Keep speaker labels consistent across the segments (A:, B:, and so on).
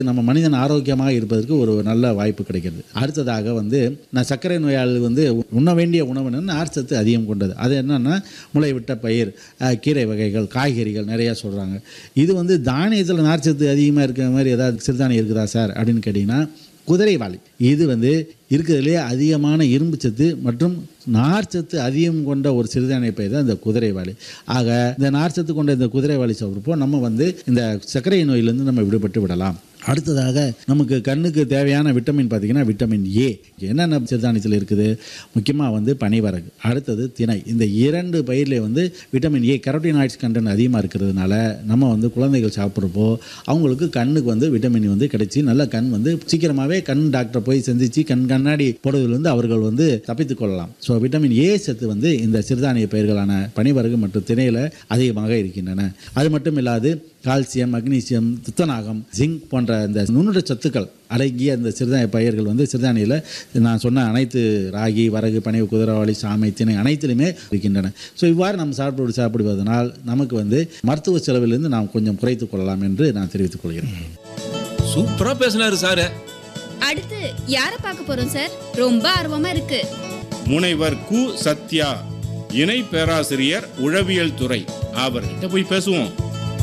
A: நம்ம மனிதன் ஆரோக்கியமாக இருப்பதற்கு ஒரு நல்ல வாய்ப்பு கிடைக்கிறது அடுத்ததாக வந்து நான் சர்க்கரை நோயாளி வந்து உண்ண வேண்டிய உணவு என்னன்னா நார்ச்சத்து அதிகம் கொண்டது அது என்னன்னா முளைவிட்ட பயிர் அஹ், கீரை வகைகள் காய்கறிகள் நிறையா சொல்கிறாங்க இது வந்து தானியத்தில் நார்ச்சத்து அதிகமாக இருக்கிற மாதிரி ஏதாவது சிறுதானியம் இருக்குதா சார் அப்படின்னு கேட்டிங்கன்னா குதிரைவாளி இது வந்து இருக்கிறதுலே அதிகமான இரும்பு சத்து மற்றும் நார்ச்சத்து அதிகம் கொண்ட ஒரு சிறுதானிய பயிர் தான் இந்த குதிரைவாளி ஆக இந்த நார்ச்சத்து கொண்ட இந்த குதிரைவாளி சாப்பிட்றப்போ நம்ம வந்து இந்த சர்க்கரை நோயிலிருந்து நம்ம விடுபட்டு விடலாம் அடுத்ததாக நமக்கு கண்ணுக்கு தேவையான விட்டமின் பார்த்திங்கன்னா விட்டமின் ஏ என்னென்ன சிறுதானியத்தில் இருக்குது முக்கியமாக வந்து பனிவரகு அடுத்தது திணை இந்த இரண்டு பயிரில் வந்து விட்டமின் ஏ கரோட்டினாய்ட்ஸ் கண்டென்ட் அதிகமாக இருக்கிறதுனால நம்ம வந்து குழந்தைகள் சாப்பிட்றப்போ அவங்களுக்கு கண்ணுக்கு வந்து விட்டமின் வந்து கிடைச்சி நல்ல கண் வந்து சீக்கிரமாகவே கண் டாக்டரை போய் சந்தித்து கண் கண்ணாடி போடுவதிலிருந்து அவர்கள் வந்து தப்பித்துக் கொள்ளலாம் ஸோ விட்டமின் ஏ சத்து வந்து இந்த சிறுதானிய பயிர்களான பனிவரகு மற்றும் திணையில் அதிகமாக இருக்கின்றன அது மட்டும் இல்லாது கால்சியம் மக்னீசியம் துத்தநாகம் ஜிங்க் போன்ற இந்த நுண்ணுட சத்துக்கள் அடங்கிய இந்த சிறுதானிய பயிர்கள் வந்து சிறுதானியில் நான் சொன்ன அனைத்து ராகி வரகு பனைவு குதிரவாளி சாமை திணை அனைத்திலுமே இருக்கின்றன ஸோ இவ்வாறு நம்ம சாப்பிடு சாப்பிடுவதனால் நமக்கு வந்து மருத்துவ செலவிலிருந்து நாம் கொஞ்சம் குறைத்துக் கொள்ளலாம் என்று நான் தெரிவித்துக் கொள்கிறேன்
B: சூப்பரா பேசினாரு சாரு
C: அடுத்து யார பார்க்க போறோம் சார் ரொம்ப ஆர்வமா இருக்கு
D: முனைவர் கு சத்யா இணை பேராசிரியர் உழவியல் துறை அவர்கிட்ட போய் பேசுவோம்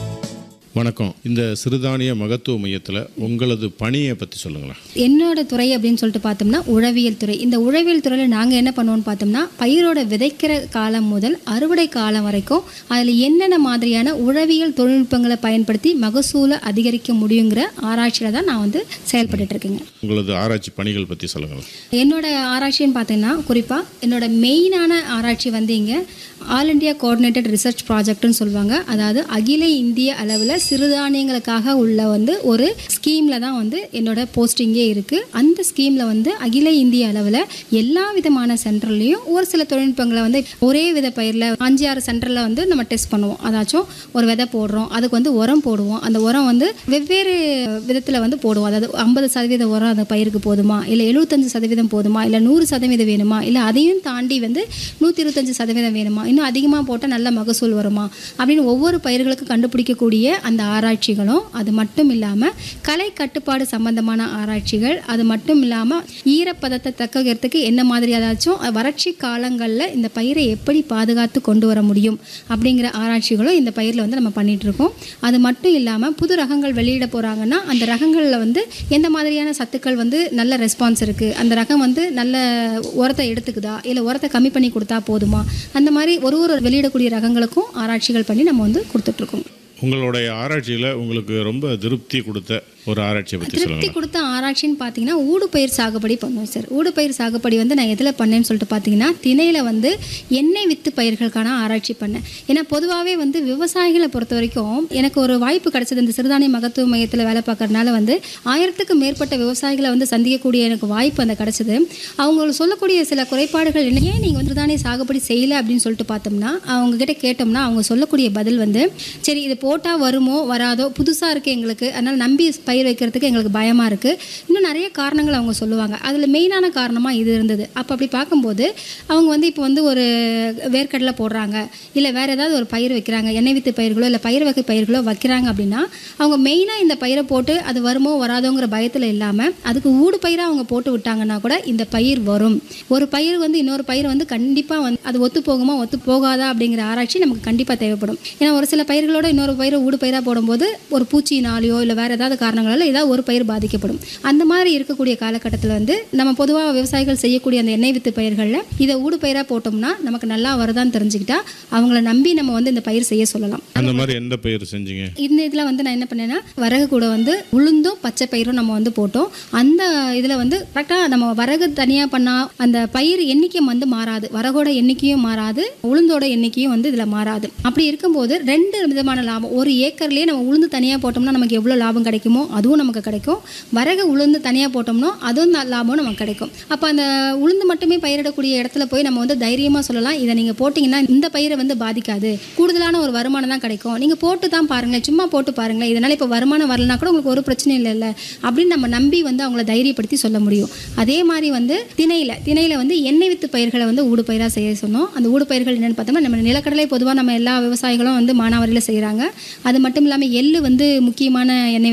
D: வணக்கம் இந்த சிறுதானிய மகத்துவ மையத்தில் உங்களது பணியை பற்றி சொல்லுங்களேன்
E: என்னோட துறை அப்படின்னு சொல்லிட்டு பார்த்தோம்னா உழவியல் துறை இந்த உழவியல் துறையில் நாங்கள் என்ன பண்ணுவோம்னு பார்த்தோம்னா பயிரோட விதைக்கிற காலம் முதல் அறுவடை காலம் வரைக்கும் அதில் என்னென்ன மாதிரியான உழவியல் தொழில்நுட்பங்களை பயன்படுத்தி மகசூலை அதிகரிக்க முடியுங்கிற ஆராய்ச்சியில் தான் நான் வந்து செயல்பட்டுட்டு இருக்கேங்க
D: உங்களது ஆராய்ச்சி பணிகள் பற்றி சொல்லுங்களேன்
E: என்னோட ஆராய்ச்சின்னு பார்த்தீங்கன்னா குறிப்பாக என்னோட மெயினான ஆராய்ச்சி வந்து இங்கே ஆல் இண்டியா கோஆர்டினேட்டட் ரிசர்ச் ப்ராஜெக்ட்னு சொல்லுவாங்க அதாவது அகில இந்திய அளவில் சிறுதானியங்களுக்காக உள்ள வந்து ஒரு ஸ்கீமில் தான் வந்து என்னோட போஸ்டிங்கே இருக்குது அந்த ஸ்கீமில் வந்து அகில இந்திய அளவில் எல்லா விதமான சென்டர்லேயும் ஒரு சில தொழில்நுட்பங்களை வந்து ஒரே வித பயிரில் அஞ்சு ஆறு சென்டரில் வந்து நம்ம டெஸ்ட் பண்ணுவோம் அதாச்சும் ஒரு விதை போடுறோம் அதுக்கு வந்து உரம் போடுவோம் அந்த உரம் வந்து வெவ்வேறு விதத்தில் வந்து போடுவோம் அதாவது ஐம்பது சதவீத உரம் அந்த பயிருக்கு போதுமா இல்லை எழுபத்தஞ்சு சதவீதம் போதுமா இல்லை நூறு சதவீதம் வேணுமா இல்லை அதையும் தாண்டி வந்து நூற்றி இருபத்தஞ்சு சதவீதம் வேணுமா இன்னும் அதிகமாக போட்டால் நல்ல மகசூல் வருமா அப்படின்னு ஒவ்வொரு பயிர்களுக்கும் கண்டுபிடிக்கக்கூடிய அந்த ஆராய்ச்சிகளும் அது மட்டும் இல்லாமல் கலை கட்டுப்பாடு சம்பந்தமான ஆராய்ச்சிகள் அது மட்டும் இல்லாமல் ஈரப்பதத்தை தக்க வைக்கிறதுக்கு என்ன மாதிரி ஏதாச்சும் வறட்சி காலங்களில் இந்த பயிரை எப்படி பாதுகாத்து கொண்டு வர முடியும் அப்படிங்கிற ஆராய்ச்சிகளும் இந்த பயிரில் வந்து நம்ம பண்ணிட்டு இருக்கோம் அது மட்டும் இல்லாமல் புது ரகங்கள் வெளியிட போகிறாங்கன்னா அந்த ரகங்களில் வந்து எந்த மாதிரியான சத்துக்கள் வந்து நல்ல ரெஸ்பான்ஸ் இருக்குது அந்த ரகம் வந்து நல்ல உரத்தை எடுத்துக்குதா இல்லை உரத்தை கம்மி பண்ணி கொடுத்தா போதுமா அந்த மாதிரி ஒரு ஒரு வெளியிடக்கூடிய ரகங்களுக்கும் ஆராய்ச்சிகள் பண்ணி நம்ம வந்து கொடுத்துட்ருக்கோம்
D: உங்களுடைய ஆராய்ச்சியில் உங்களுக்கு ரொம்ப திருப்தி கொடுத்த ஒரு ஆராய்ச்சியை பற்றி
E: திருப்தி
D: சொல்லுங்களேன்
E: கொடுத்த ஆராய்ச்சின்னு பார்த்தீங்கன்னா ஊடுபயிர் சாகுபடி பண்ணுவோம் சார் ஊடுபயிர் சாகுபடி வந்து நான் எதில் பண்ணேன்னு சொல்லிட்டு பார்த்தீங்கன்னா திணையில் வந்து எண்ணெய் வித்து பயிர்களுக்கான ஆராய்ச்சி பண்ணேன் ஏன்னா பொதுவாகவே வந்து விவசாயிகளை பொறுத்த வரைக்கும் எனக்கு ஒரு வாய்ப்பு கிடைச்சது இந்த சிறுதானிய மகத்துவ மையத்தில் வேலை பார்க்கறதுனால வந்து ஆயிரத்துக்கும் மேற்பட்ட விவசாயிகளை வந்து சந்திக்கக்கூடிய எனக்கு வாய்ப்பு அந்த கிடைச்சது அவங்க சொல்லக்கூடிய சில குறைபாடுகள் என்ன ஏன் நீங்கள் வந்து சிறுதானிய சாகுபடி செய்யலை அப்படின்னு சொல்லிட்டு பார்த்தோம்னா அவங்க கிட்ட கேட்டோம்னா அவங்க சொல்லக்கூடிய பதில் வந்து சரி இது போட்டால் வருமோ வராதோ புதுசாக இருக்குது எங்களுக்கு அதனால் நம்பி பயிர் வைக்கிறதுக்கு எங்களுக்கு பயமாக இருக்குது இன்னும் நிறைய காரணங்கள் அவங்க சொல்லுவாங்க அதில் மெயினான காரணமாக இது இருந்தது அப்போ அப்படி பார்க்கும்போது அவங்க வந்து இப்போ வந்து ஒரு வேர்க்கடலை போடுறாங்க இல்லை வேறு ஏதாவது ஒரு பயிர் வைக்கிறாங்க எண்ணெய் வித்து பயிர்களோ இல்லை பயிர் வகை பயிர்களோ வைக்கிறாங்க அப்படின்னா அவங்க மெயினாக இந்த பயிரை போட்டு அது வருமோ வராதோங்கிற பயத்தில் இல்லாமல் அதுக்கு ஊடு பயிராக அவங்க போட்டு விட்டாங்கன்னா கூட இந்த பயிர் வரும் ஒரு பயிர் வந்து இன்னொரு பயிர் வந்து கண்டிப்பாக வந்து அது ஒத்து போகுமா ஒத்து போகாதா அப்படிங்கிற ஆராய்ச்சி நமக்கு கண்டிப்பாக தேவைப்படும் ஏன்னா ஒரு சில பயிர்களோட இன்னொரு பயிரை ஊடு பயிராக போடும்போது ஒரு பூச்சியினாலேயோ இல்லை வேறு ஏதாவது காரணங்களால ஏதாவது ஒரு பயிர் பாதிக்கப்படும் அந்த மாதிரி இருக்கக்கூடிய காலகட்டத்தில் வந்து நம்ம பொதுவாக விவசாயிகள் செய்யக்கூடிய அந்த எண்ணெய் வித்து பயிர்களில் இதை ஊடு பயிராக போட்டோம்னா நமக்கு நல்லா வருதான்னு தெரிஞ்சுக்கிட்டா அவங்கள நம்பி நம்ம வந்து இந்த பயிர் செய்ய சொல்லலாம்
D: அந்த மாதிரி எந்த பயிர் செஞ்சீங்க
E: இந்த இதில் வந்து நான் என்ன பண்ணேன்னா வரகு கூட வந்து உளுந்தும் பச்சை பயிரும் நம்ம வந்து போட்டோம் அந்த இதில் வந்து கரெக்டாக நம்ம வரகு தனியாக பண்ணால் அந்த பயிர் எண்ணிக்கை வந்து மாறாது வரகோட எண்ணிக்கையும் மாறாது உளுந்தோட எண்ணிக்கையும் வந்து இதில் மாறாது அப்படி இருக்கும்போது ரெண்டு விதமான லாபம் ஒரு ஏக்கர்லேயே நம்ம உளுந்து தனியாக போட்டோம்னா நமக்கு எவ்வளோ லாபம் கிடைக்குமோ அதுவும் நமக்கு கிடைக்கும் வரகு உளுந்து தனியாக போட்டோம்னா அதுவும் ந- லாபம் நமக்கு கிடைக்கும் அப்போ அந்த உளுந்து மட்டுமே பயிரிடக்கூடிய இடத்துல போய் நம்ம வந்து தைரியமாக சொல்லலாம் இதை நீங்கள் போட்டிங்கன்னா இந்த பயிரை வந்து பாதிக்காது கூடுதலான ஒரு வருமானம் தான் கிடைக்கும் நீங்கள் போட்டு தான் பாருங்களேன் சும்மா போட்டு பாருங்களேன் இதனால் இப்போ வருமானம் வரலனா கூட உங்களுக்கு ஒரு பிரச்சனையும் இல்லைல்ல அப்படின்னு நம்ம நம்பி வந்து அவங்கள தைரியப்படுத்தி சொல்ல முடியும் அதே மாதிரி வந்து திணையில் திணையில் வந்து எண்ணெய் வித்து பயிர்களை வந்து ஊடு பயிராக செய்ய சொன்னோம் அந்த ஊடு பயிர்கள் என்னென்னு பார்த்தோம்னா நம்ம நிலக்கடலை பொதுவாக நம்ம எல்லா விவசாயிகளும் வந்து மானாவாரியில் செய்கிறாங்க அது மட்டும் இல்லாமல் எள்ளு வந்து முக்கியமான எண்ணெய் வித்து பயிராக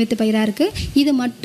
E: இருக்குது இது மட்டும்